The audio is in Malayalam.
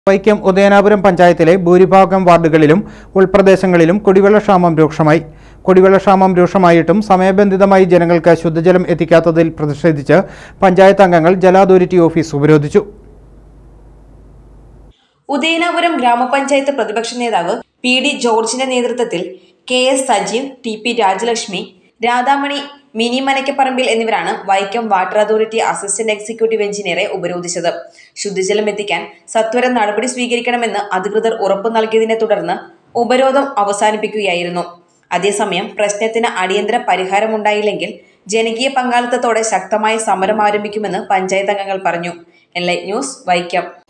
വൈക്കം ഉദയനാപുരം പഞ്ചായത്തിലെ ഭൂരിഭാഗം വാർഡുകളിലും ഉൾപ്രദേശങ്ങളിലും കുടിവെള്ളക്ഷാമം രൂക്ഷമായി കുടിവെള്ളക്ഷാമം രൂക്ഷമായിട്ടും സമയബന്ധിതമായി ജനങ്ങൾക്ക് ശുദ്ധജലം എത്തിക്കാത്തതിൽ പ്രതിഷേധിച്ച് പഞ്ചായത്ത് അംഗങ്ങൾ ജല അതോറിറ്റി ഓഫീസ് ഉപരോധിച്ചു ഉദയനാപുരം ഗ്രാമപഞ്ചായത്ത് പ്രതിപക്ഷ നേതാവ് പി ഡി ജോർജിന്റെ നേതൃത്വത്തിൽ K S Sajeev T P Rajalakshmi Radhamani Mini Manakkaparambil എന്നിവരാണ് Vaikom water authority assistant executive എഞ്ചിനീയറെ ഉപരോധിച്ചത് ശുദ്ധജലം എത്തിക്കാൻ സത്വരം നടപടി സ്വീകരിക്കണമെന്ന് അധികൃതർ ഉറപ്പു നൽകിയതിനെ തുടർന്ന് ഉപരോധം അവസാനിപ്പിക്കുകയായിരുന്നു അതേസമയം പ്രശ്നത്തിന് അടിയന്തര പരിഹാരമുണ്ടായില്ലെങ്കിൽ ജനകീയ പങ്കാളിത്തത്തോടെ ശക്തമായ സമരം ആരംഭിക്കുമെന്ന് പഞ്ചായത്ത് അംഗങ്ങൾ പറഞ്ഞു എൽ ന്യൂസ് വൈക്കം